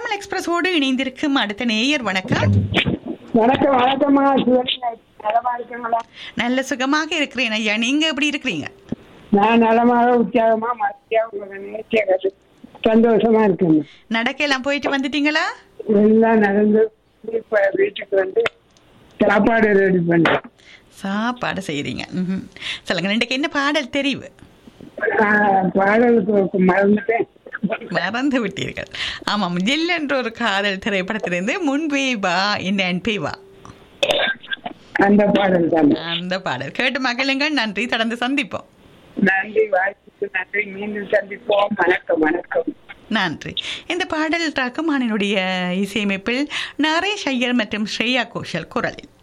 தமிழ் எக்ஸ்பிரஸோடு இணைந்திருக்கும் அடுத்த நேயர் வணக்கம் வணக்கம் வணக்கம்மா சிவன் நலமா இருக்குங்களா நல்ல சுகமாக இருக்கிறேன் ஐயா நீங்க எப்படி இருக்கிறீங்க நான் நலமாக உற்சாகமா மத்தியா உங்களை நினைச்சது சந்தோஷமா இருக்குங்க நடக்கையெல்லாம் போயிட்டு வந்துட்டீங்களா எல்லாம் நடந்து இப்ப வீட்டுக்கு வந்து சாப்பாடு ரெடி பண்ணேன் சாப்பாடு செய்றீங்க ம்ஹும். சொல்லுங்க ரெண்டுக்கு என்ன பாடல் தெரிவு நான் பாடலுக்கு மறந்துட்டேன் மறந்து விட்டீர்கள் ஆமாம் ஜில் என்ற ஒரு காதல் திரைப்படத்திலிருந்து முன்பே வா என்ன அன்பே வா அந்த பாடல் தான் அந்த பாடல் கேட்டு மகிழுங்கள் நன்றி தொடர்ந்து சந்திப்போம் நன்றி வாய்ப்புக்கு நன்றி மீண்டும் சந்திப்போம் வணக்கம் வணக்கம் நன்றி இந்த பாடல் ரகுமானினுடைய இசையமைப்பில் நரேஷ் ஐயர் மற்றும் ஸ்ரேயா கோஷல் குரலில்